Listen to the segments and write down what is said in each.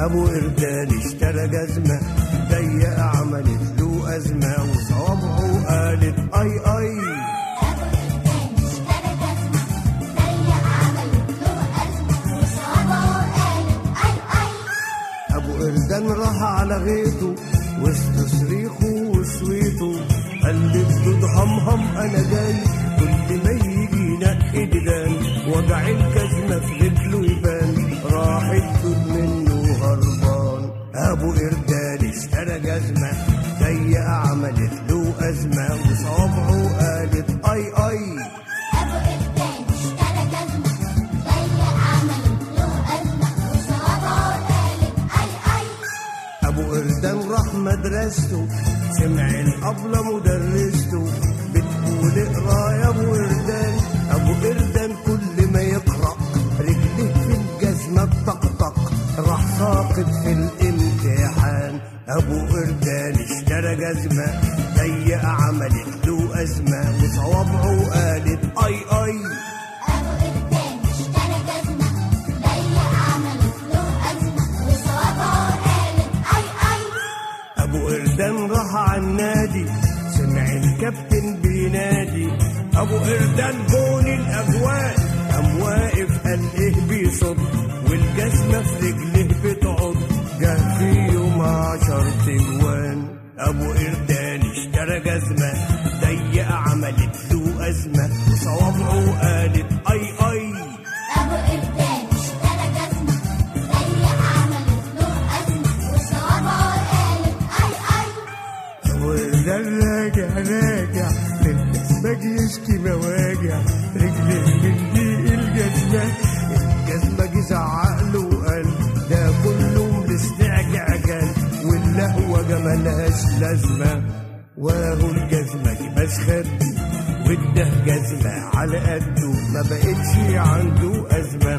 ابو قردان اشترى جزمة ضيق عملت له ازمة وصوابعه قالت اي اي ابو قردان راح على غيطه وسط صريخه وسويته قال لي الدود همهم انا جاي كل ما يجي ينقي ديدان وجع الجزمة في رجله يبان راح الدود منه هربان ابو قردان اشترى جزمة ضيق عملت له ازمة وصوابعه قالت اي اي ابو قردان راح مدرسته سمع الابله مدرسته بتقول اقرا يا ابو قردان ابو قردان كل ما يقرا رجليه في الجزمه بطقطق راح ساقط في الامتحان ابو قردان اشترى جزمه ضيق عملت له ازمه وصوابعه قالت اي اي ابو قردان راح على النادي سمع الكابتن بينادي ابو قردان جون الاجوان قام واقف قال ايه بيصد والجزمه في رجله بتعض جه في يوم عشر تجوان ابو قردان اشترى جزمه ضيق عملت له ازمه وصوابعه قالت اي اي قردان راجع راجع للجزمة يشكي مواجع رجليه من ضيق الجزمة الجزمة جه زعق له وقال ده كله باستعجال واللهوة ملهاش لازمة واهو الجزمة دي مسخد وده جزمة على قده ما بقتش عنده أزمة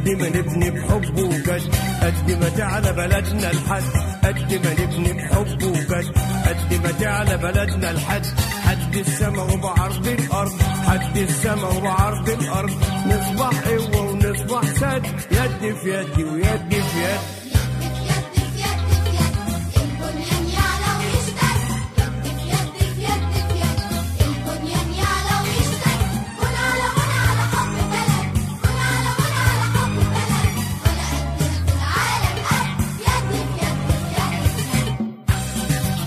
قد ما نبني بحب وجد قد ما تعلى بلدنا الحد قد ما نبني بحب وجد قد ما تعلى بلدنا الحد حد السما وبعرض الارض حد السما وبعرض الارض نصبح قوه ونصبح سد يد في يد ويد في يد يد في يد في يد البنيان يعلى ويشتد يد في يد في يد في يد البنيان يعلى ويشتد كن على بنى على حب بلد كن على بنى على حب بلد ولا قدنا في العالم قد يد في يد في يد في يد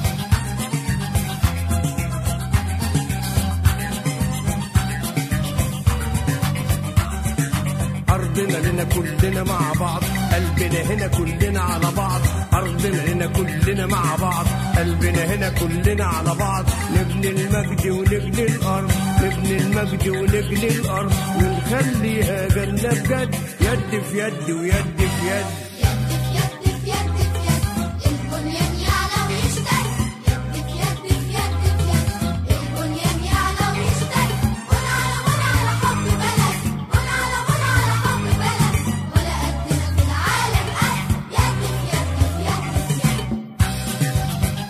أرضنا لنا كلنا مع بعض قلبنا هنا كلنا على بعض أرضنا لنا كلنا مع بعض قلبنا هنا كلنا على بعض نبني المجد ونبني الأرض نبني المجد ونبني الأرض ونخليها جنة بجد يد في يد ويد في يد يد في يد في يد في يد البنيان يعلى ويشتد يد في يد في يد في يد البنيان يعلى ويشتد كن على بنى على حب بلد كن على بنى على حب بلد ولا قدنا في العالم قد يد في يد في يد في يد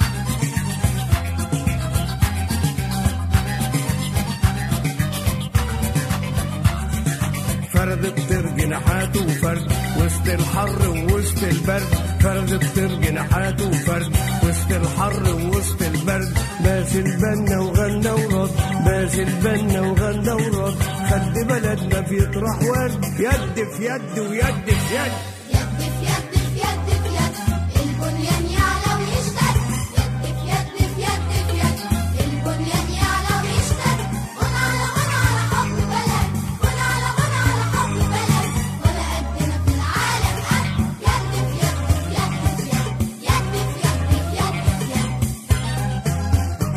فرد الطير جناحاته وفرد وسط الحر ووسط البرد فرد الطير جناحاته وفرد وسط الحر ووسط البرد باس البنا وغنى ورد باس البنا وغنى ورد خلي بلدنا بيطرح ورد يد في يد ويد في يد يد في يد في يد في يد البنيان يعلى ويشتد يد في يد في يد في يد البنيان يعلى ويشتد كن على بنى على حب بلد كن على بنى على حب بلد ولا قدنا في العالم قد يد في يد في يد في يد يد في يد في يد في يد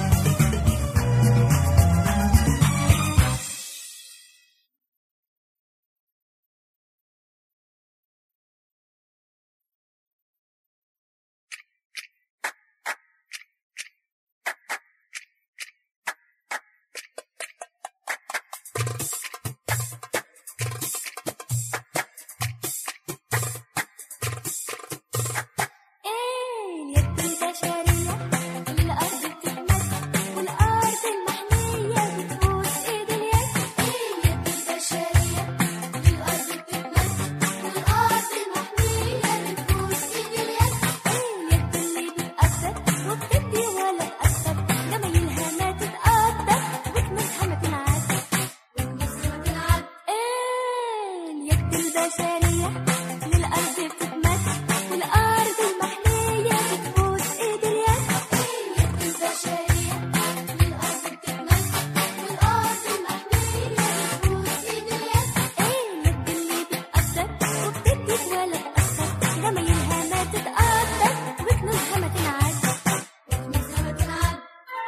اليد البشرية الأرض بتتمد والأرض المحمية بتبوس إيد اليد اليد البشرية الأرض بتتمد والأرض المحمية بتبوس إيد اليد اليد اللي بتقدر وبتدي ولا تأثر جمايلها ما تتقدر وكنوزها ما تنعد وكنوزها تنعد اليد البشرية للأرض بتتمد والأرض المحمية بتبوس إيد اليد اليد البشرية للأرض بتتمد والأرض المحمية بتبوس إيد اليد اليد اللي بتقدر وبتدي ولا تأثر جمايلها ما تتقدر وكنوزها ما تنعد وكنوزها ما تنعد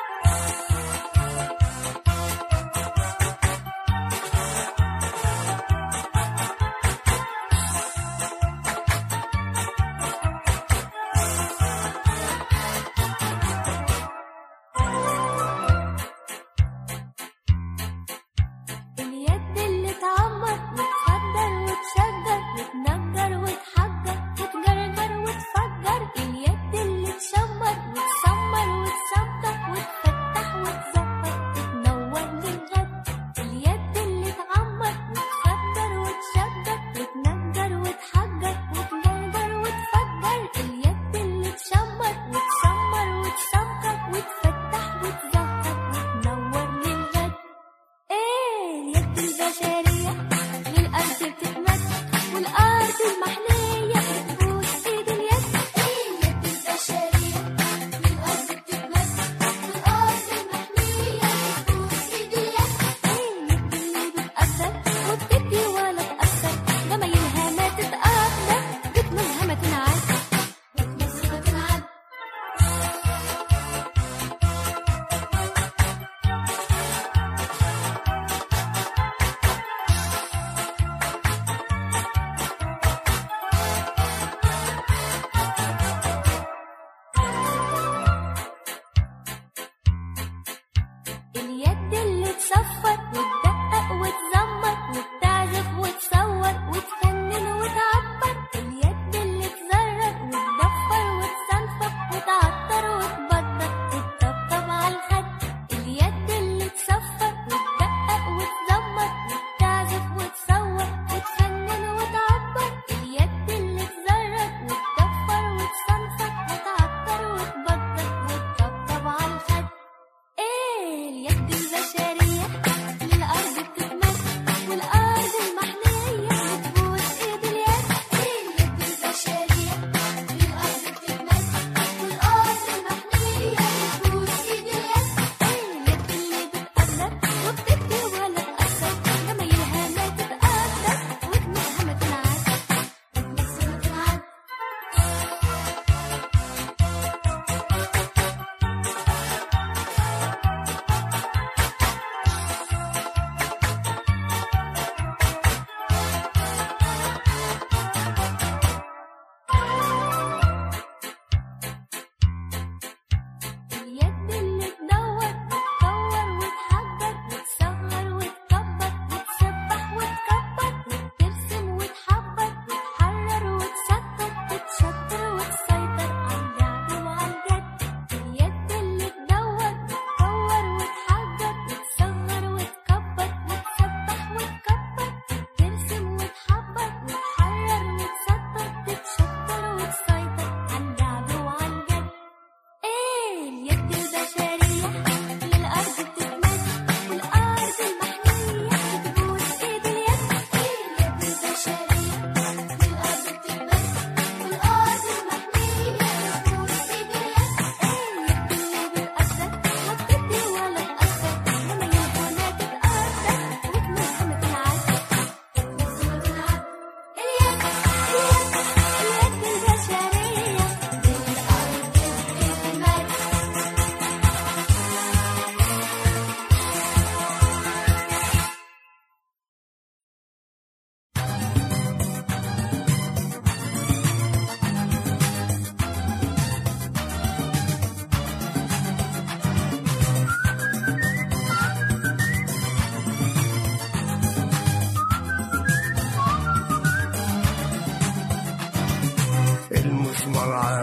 اليد اللي تعمر وتخدر وتشجر وتنجر وتحجر وتجرجر وتفجر اليد اللي تشمر وتسمر وتسبح وتفتح وتزهر وتنور للغد اليد اللي تعمر وتخدر وتشجر وتنجر وتحجر وتجرجر وتفجر اليد اللي تشمر وتسمر وتسبح وتفتح وتزهر وتنور للغد اليد البشرية للأرض بتتمد والأرض المحمية بتبوس إيد اليد اليد البشرية للأرض بتتمد والأرض المحمية بتبوس إيد اليد اليد اللي بتقدر وبتدي ولا تأثر جمايلها ما تتقدر بكنوزها ما تنعد وكنوزها ما تنعد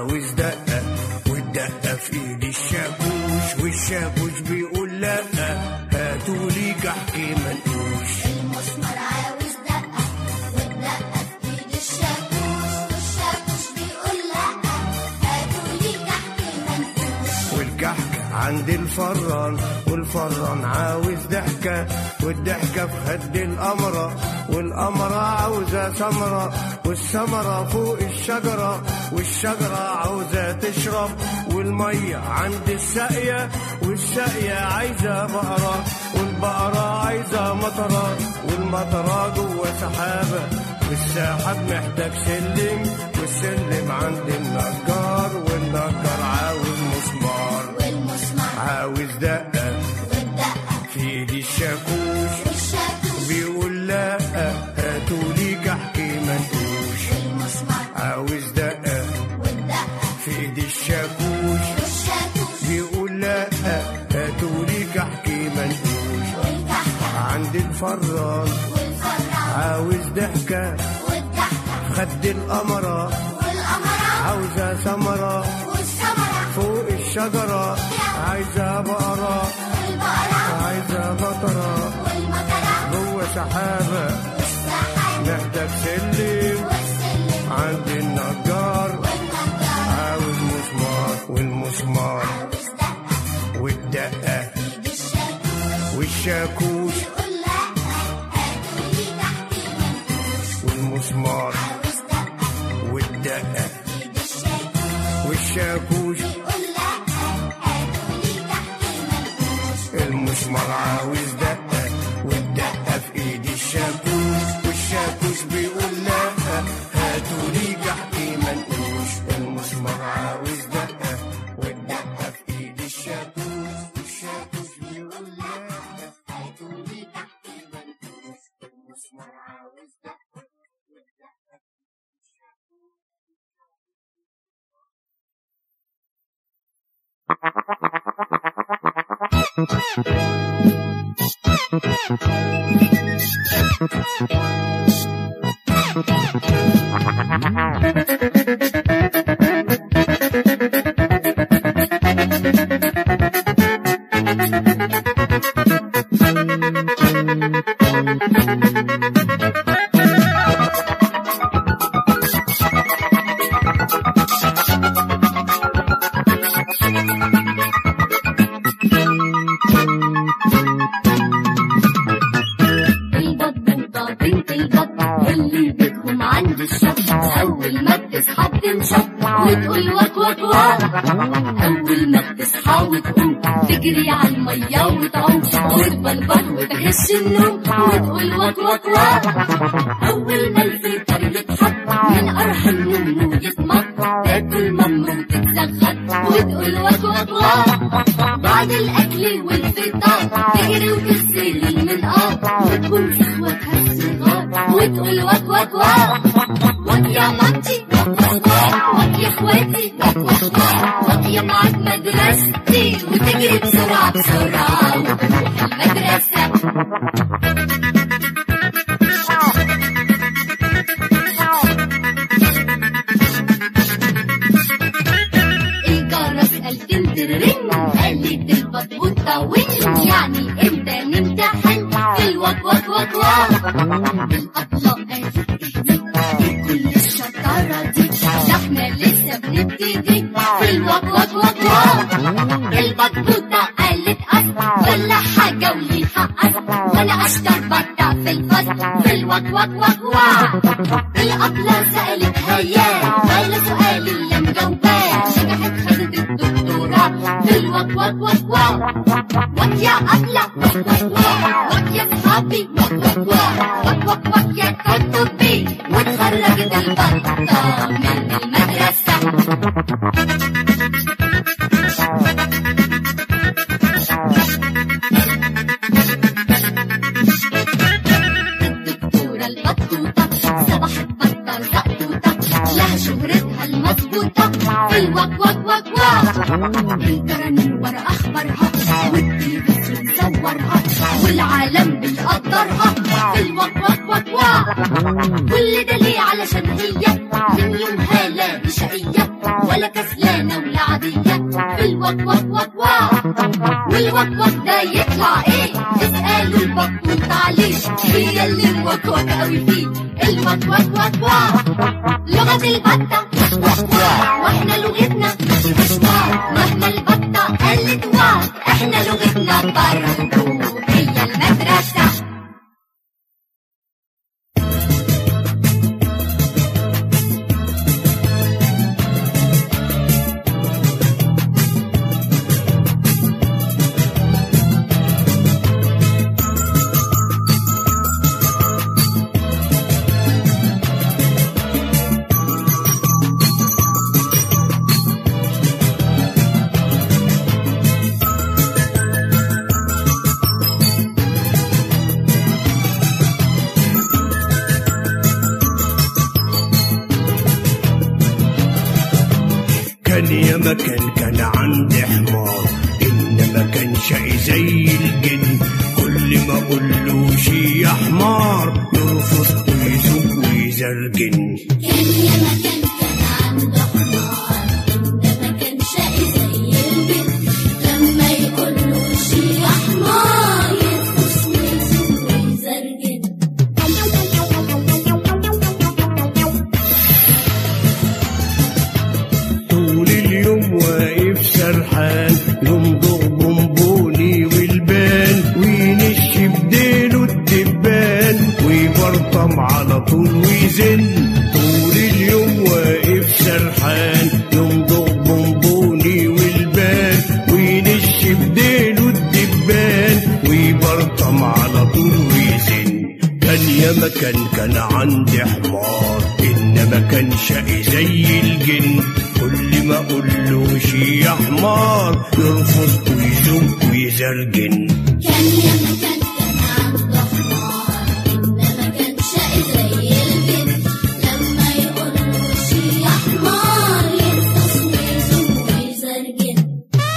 عاوز دقة والدقة في ايد الشاكوش والشاكوش بيقول لا هاتولي كحك منقوش المسمار عاوز دقة والدقة في ايد الشاكوش والشاكوش بيقول لأ هاتولي كحك منفوش والكحك عند الفران والفران عاوز ضحكة والضحكة في خد القمرة والقمرة عاوزة سمرة والسمرة فوق الشجرة والشجرة عاوزة تشرب والمية عند الساقية والساقية عايزة بقرة والبقرة عايزة مطرة والمطرة جوه سحابة والسحاب محتاج سلم والسلم عند النجار والنجار عاوز مسمار والمسمار عاوز دقة والدقة في ايدي الشاكوش والشاكوش بيقول لا هاتولي كحك منقوش والمسمار عاوز دقة والدقة في ايدي الشاكوش والشاكوش بيقول لا هاتولي كحك منقوش والكحكة عند الفران والفرع عاوز ضحكة والضحكة خد القمرة والقمرة عاوزة سمرة والسمرة فوق الشجرة عايزة بقرة والبقرة عايزة مطرة والمطرة جوه سحابة والسحاب محتاج سلم والسلم عند النجار والنجار عاوز مسمار والمسمار عاوز دقة والدقة في ايد الشاكوش والشاكوش يقول لأ هاتولي كحك منفوش والمسمار عاوز دقة والدقة في ايد الشاكوش والشاكوش يقول لأ هاتولي كحك منفوش المسمار عاوز دقة والدقة في ايد الشاكوش والشاكوش بيقول لا هاتولي كحكي منقوش المسمار عاوز دقة والدقة في ايد الشاكوش والشاكوش بيقول لا هاتولي كحكي منقوش المسمار عاوز دقة والدقة البطبوطة بنت البط اللي بيتهم عند الشط أول ما بتصحى بتنشط وتقول وك وك وك أول ما بتصحى وتقوم تجري على المية وتعوم وتبلبل وتغش النوم وتقول وك وك وك أول ما الفطر يتحط من قرح النوم ويتمط تاكل مم وتتزغط وتقول وك وك وك بعد الأكل والفطار تجري وتغسل المنقار وتكون في اخواتها الصغار وتقول وك وك وك وك يا مامتي وك وك وك وك يا اخواتي وك وك وك وك يا معاد مدرستي وتجري بسرعة بسرعة وتروح المدرسة الجرس قال تنترن قالت البطبوطة وين يعني امتى نمتحن في الوك وك وك وك الأطلق قالت اهدي كل الشطارة دي ده احنا لسه بنبتدي في الوك وك وك وك البطبوطة قالت أصل كل حاجة وليها أصل وأنا أشطر بطة في الفصل في الوك وك وك وك الأبلة سألت هيا ولا سؤال اللي مجاوباه نجحت خدت الدكتوراه في الوك وك وك وك وك يا أبلة وك وك وك وك يا صحابي وك وك وك وك وك وك يا كتبي واتخرجت البطة من المدرسة الدكتورة البطوطة صبحت بطة الرقطوطة لها شهرتها المظبوطة في الوك وك وك وك الترانيم ورا أخبارها والتلفزيون صورها والعالم بيقدرها في الوك وك وك وك كل ده ليه علشان هي من يومها لا شقية ولا ولا كسلانة ولا عادية في الوك وك وك واك والوك وك ده يطلع ايه اسألوا البطوط عليه هي اللي الوك وك قوي فيه الوك وك وك واك لغة البطة وك واك واحنا لغتنا مش واك مهما البطة قالت واك احنا لغتنا برضو هي المدرسة كان يا مكان كان عندي حمار انما كان شقي زي الجن كل ما اقول له شي يا حمار يرفض ويزوق ويزرجن كان يا مكان كان عنده حمار إنما كان شقي زي البنت لما يقول له شي يا حمار يرقص ويزن ويزرجن طول اليوم واقف سرحان يمضغ بونبوني والبان وينش بديله الدبان ويبرطم على طول ويزن طول اليوم واقف سرحان يمضغ بونبوني والبان وينش بديله الدبان ويبرطم على طول ويزن كان يا مكان كان عندي حمار انما كان شقي زي الجن كل ما اقول له شي يا حمار يرفض ويزوق ويزرجن كان يا مكان كان عنده حمار إنما كان شقي زي البنت لما يقول له شي يا حمار يرقص ويزن ويزرجن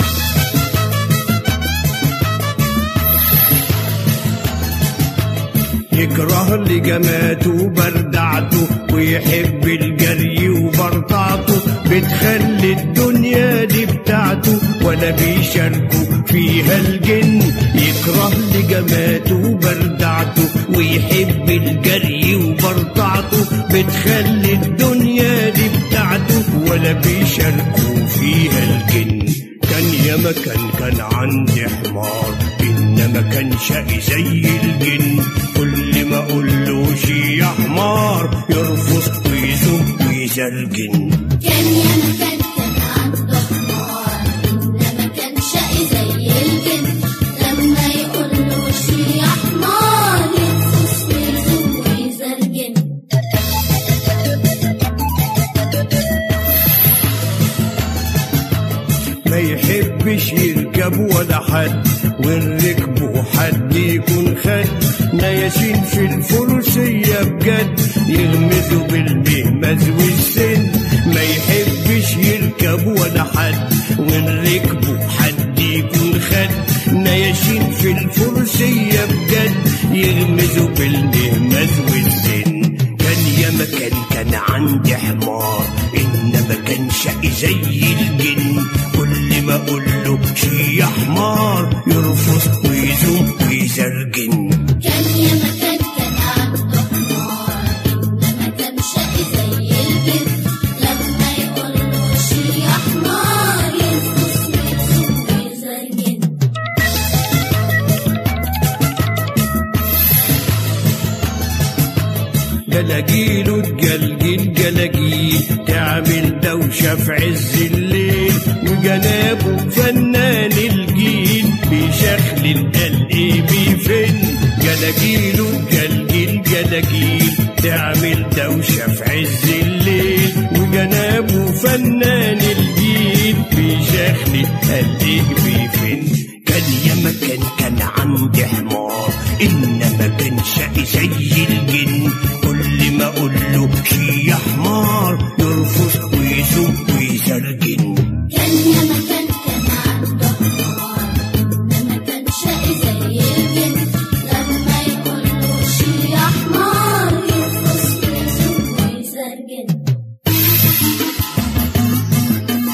يكره لجماته وبردعته ويحب الجري وبرطعته بتخلي الدنيا دي بتاعته ولا بيشاركوا فيها الجن يكره لجماته وبردعته ويحب الجري وبرطعته بتخلي الدنيا دي بتاعته ولا بيشاركوا فيها الجن كان يا مكان كان عندي حمار انما كان شقي زي الجن كل ما اقول له شي يا حمار يرفض ويزوق ويزرجن كان يا مكان كان عنده حمار إنما كان شقي زي الجن لما يقول له شي يا حمار يرقص ويزن ويزرجن ما يحبش يركب ولا حد وإن ركبه حد يكون خد نياشين في الفروسية بجد يغمزوا بالمهمز والسن ما يحبش يركب ولا حد وإن ركبه حد يكون خد نياشين في الفروسية بجد يغمزوا بالمهمز والسن كان يا مكان كان عندي حمار انما كان شقي زي الجن كل ما اقول له شي يا حمار يرفض ويزوق ويزرجن كان يا مكان كان عنده حمار إنما كان شقي زي البنت لما يقول له شي يا حمار يرقص ويزن ويزرجن جلاجيله تجلجل جلاجيل تعمل دوشة في عز الليل وجنابه فنان الجيل بيشخلل قلبي فين جلاجيله تجلجل جلاجيل تعمل دوشة في عز الليل وجنابه فنان الجيل بيشخلل قلبي فين كان يا مكان كان عندي حمار انما كان شقي زي الجن كل ما اقول له شي يا حمار يرفض ويزوق ويزرجن كان يا مكان كان عنده حمار إنما كان شقي زي الجن لما يقول له شي يا حمار يرقص ويزن ويزرجن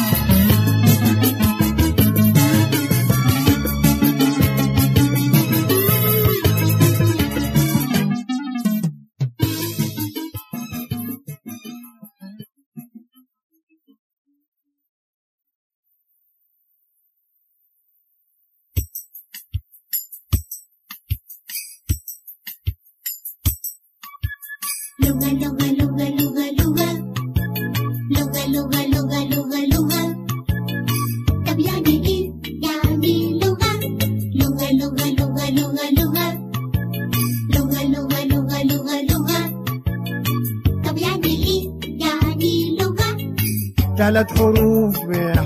لغة لغة لغة لغة لغة لغة لغة لغة لغة لغة طب يعني ايه يعني لغة لغة لغة لغة لغة لغة لغة لغة لغة لغة لغة طب يعني ايه يعني لغة ثلاث حروف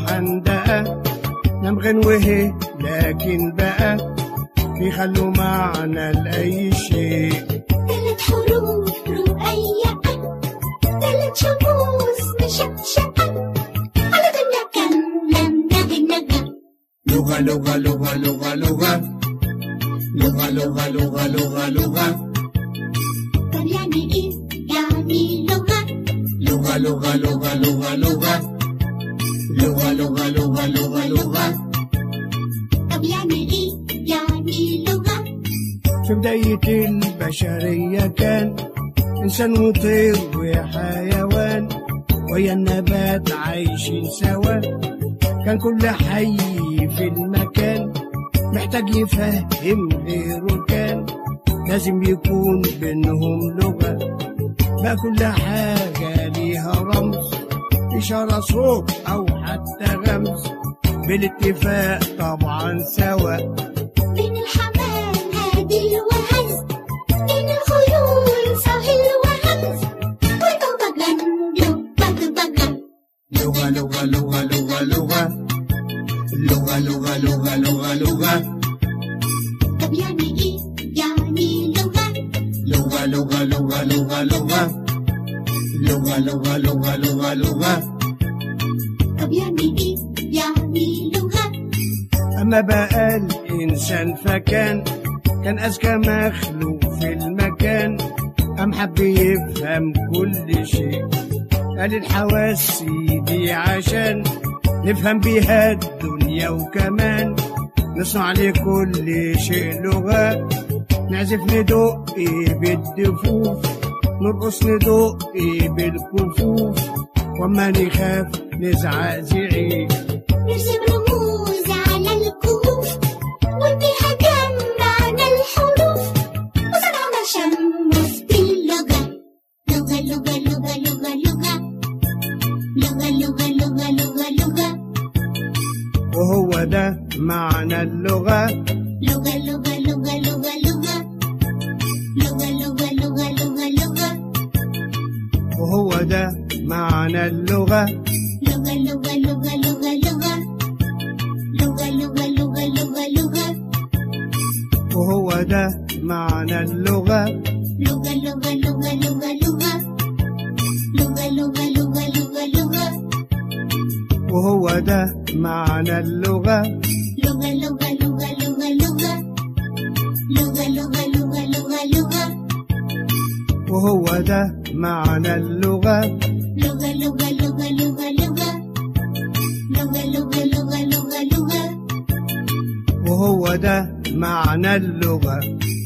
محندقة نمغن وهي لكن بقى بيخلوا معنى لأي شيء ثلاث حروف رؤية ثلاث شموس مشقشقة على دنيا كاملة نغي نغى لغة لغة لغة لغة لغة لغة لغة لغة لغة لغة طب يعني ايه يعني لغة لغة لغة لغة لغة لغة لغة لغة لغة لغة لغة طب يعني ايه يعني لغة في بداية البشرية كان إنسان وطير وحيوان ويا النبات عايشين سوا كان كل حي في المكان محتاج يفهم غيره كان لازم يكون بينهم لغة بقى كل حاجة ليها رمز إشارة صوت أو حتى غمز بالاتفاق طبعا سوا بين الحمام هادي وهز بين الخيول سهل وهمز والبغبغان بغبغان لغة لغة لغة لغة لغة لغة لغة لغة لغة لغة طب يعني ايه يعني لغة لغة لغة لغة لغة لغة لغة لغة لغة لغة لغة طب يعني ايه يعني لغة أما بقى الإنسان فكان كان أذكى مخلوق في المكان أم حب يفهم كل شيء قال الحواس دي عشان نفهم بيها الدنيا وكمان نصنع لكل شيء لغة نعزف ندق بالدفوف نرقص ندق بالكفوف وما نخاف نزعق زعيق نرسم رموز على الكهوف ونديها جمعنا الحروف وصنعنا شمس باللغة لغة لغة لغة لغة لغة لغة لغة لغة لغة لغة وهو ده معنى اللغة لغة لغة لغة لغة لغة لغة لغة لغة لغة لغة وهو ده معنى اللغة لغة لغة لغة لغة لغة لغة لغة لغة لغة لغة وهو ده معنى اللغة لغة لغة لغة لغة لغة لغة لغة لغة لغة لغة وهو ده معنى اللغة لغة لغة لغة لغة لغة لغة لغة لغة لغة لغة وهو ده معنى اللغة لغة لغة لغة لغة لغة لغة لغة لغة لغة لغة وهو ده معنى اللغة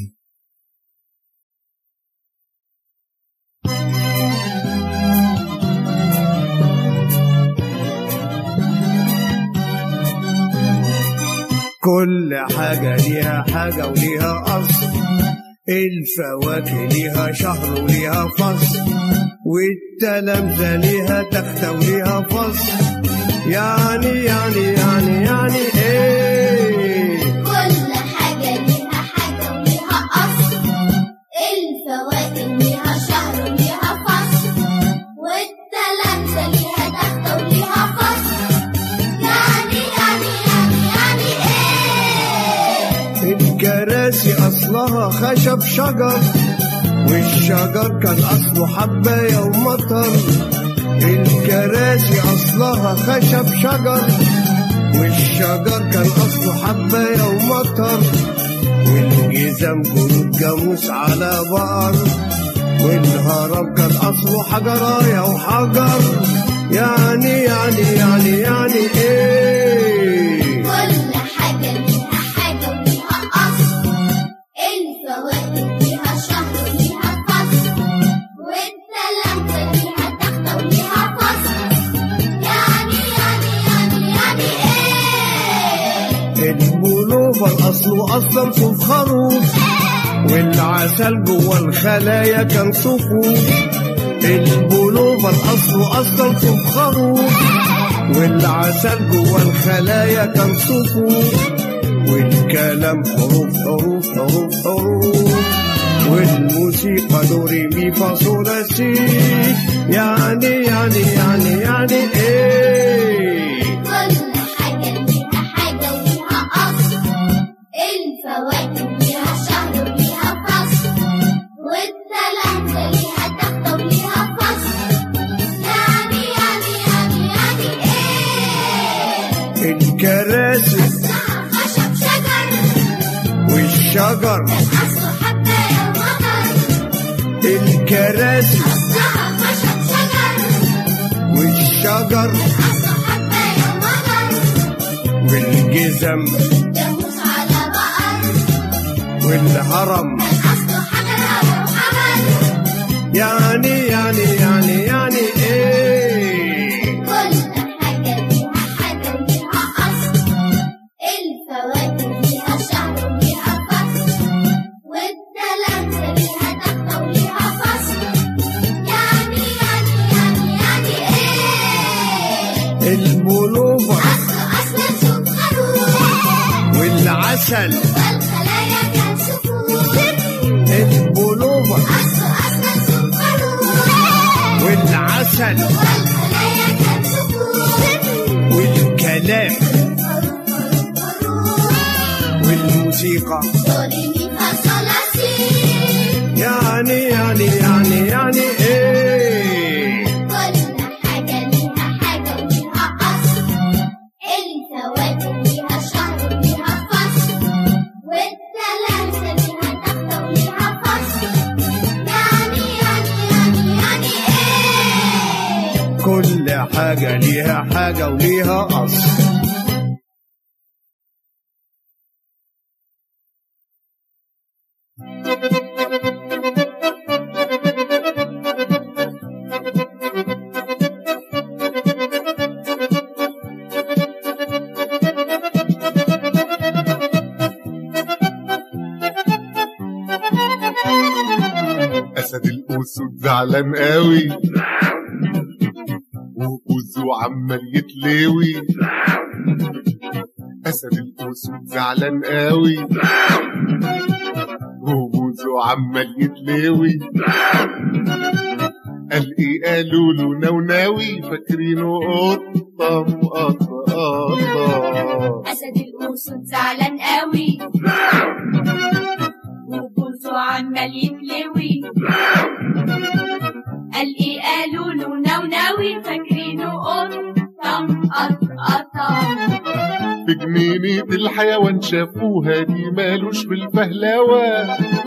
كل حاجة ليها حاجة وليها أصل الفواكه ليها شهر وليها فصل والتلامذة ليها تختة وليها فصل يعني يعني يعني يعني ايه كل حاجة ليها حاجة وليها أصل الفواكه ليها شهر وليها فصل والتلامذة ليها تختة وليها فصل يعني يعني يعني يعني إيه الكراسي أصلها خشب شجر والشجر كان أصله حباية ومطر الكراسي أصلها خشب شجر والشجر كان أصله حباية ومطر والجزم جنود جاموس على بقر والهرم كان أصله حجراية وحجر يعني يعني يعني يعني إيه كل حاجة ليها حاجة وليها أصل الفواكه ليها شهر وليها فصل والتلامذة ليها تختة وليها فصل يعني يعني يعني يعني إيه البلوفر أصله أصلا صوت خروف والعسل جوه الخلايا كان صفوف البلوفر اصله اصلا صوف خروف والعسل جوه الخلايا كان صفوف والكلام حروف حروف حروف حروف والموسيقى دو ري مي فا صول لا سي يعني يعني يعني يعني ايه كل حاجة ليها حاجة وليها أصل الفواكه ليها شهر وليها فصل والتلاتة ليها تختة وليها فصل يعني يعني يعني يعني إيه الكراسي أصلها خشب شجر والشجر أصله حباية ومطر الكراسي أصلها خشب شجر والشجر أصله حباية ومطر والجزم جاموس على بقر والهرم أصله حجر وحجر يعني يعني يعني يعني ايه كل حاجة ليها حاجة وليها أصل الفواكه ليها شهر وليها فصل والتلاتة ليها تختة وليها فصل يعني يعني يعني يعني إيه البلوفر أصل أصل سوق خروف والعسل والخلايا كان صفوف البلوفر أصل أصل سوق خروف والعسل والخلايا كان صفوف والكلام والموسيقى دوري مي فا صول لا سي يعني يعني يعني يعني ايه كل حاجة ليها حاجة وليها أصل الفواكه ليها شهر وليها فصل والتلاتة ليها تختة وليها فصل يعني يعني يعني يعني إيه كل حاجة ليها حاجة وليها أصل اسد الاسود زعلان قوي وبوزه عمال يتلاوي اسد الاسود زعلان قوي وبوزه عمال يتلاوي قال ايه قالوا له نوناوي فاكرينه قطه مقطقطه أسد الأسود زعلان قوي وبوزه عمال يتلوي قال إيه قالوا له نوناوي فاكرينه قطة مقطقطة بجنينة الحيوان شافوها دي مالوش في الفهلوة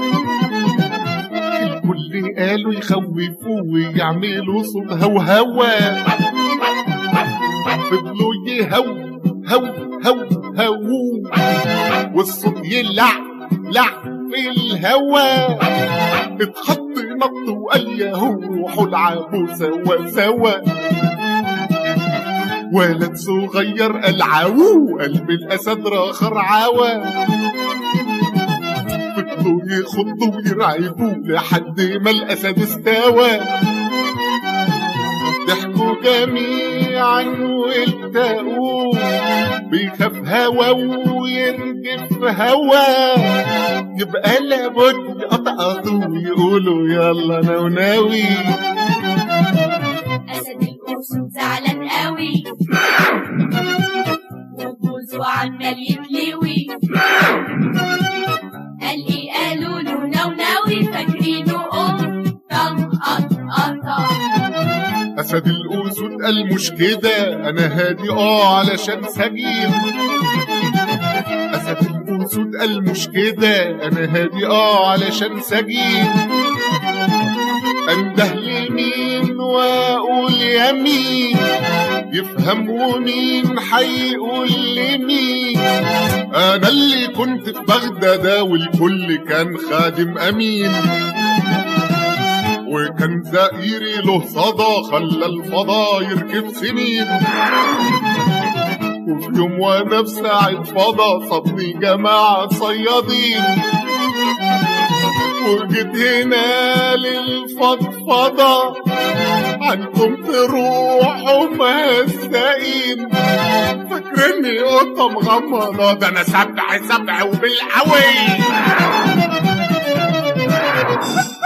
الكل قالوا يخوفوه ويعملوا صوت هوهوة فضلوا يهو هو هو هو والصوت يلع لع في الهوا اتحط نط وقال يا هو روحوا العبوا سوا سوا ولد صغير قال عاوو قلب الاسد راخر عاوى فضلوا يخضوا ويرعبوا لحد ما الاسد استوى ضحكوا جميعا والتقوا بيخاف هوا ويرجف هوا يبقى لابد يقطقطوا ويقولوا يلا نوناوي أسد الأسود زعلان قوي وبوزه عمال يتلوي قال إيه قالوا له نوناوي فاكرينه قطة مقطقطة اسد الاسود قال مش كده انا هادي اه علشان سجين اسد الاسود قال مش كده انا هادي اه علشان سجين انده لمين واقول يمين يفهم ومين حيقول لمين انا اللي كنت في بغداد والكل كان خادم امين وكان زئيري له صدى خلى الفضا يركب سنين وفي يوم وانا في ساعة فضا صابني جماعة صيادين وجيت هنا للفضفضة عنكم تروحوا مهزقين فاكرني قطة مغمضة ده انا سبع سبع وبالقوي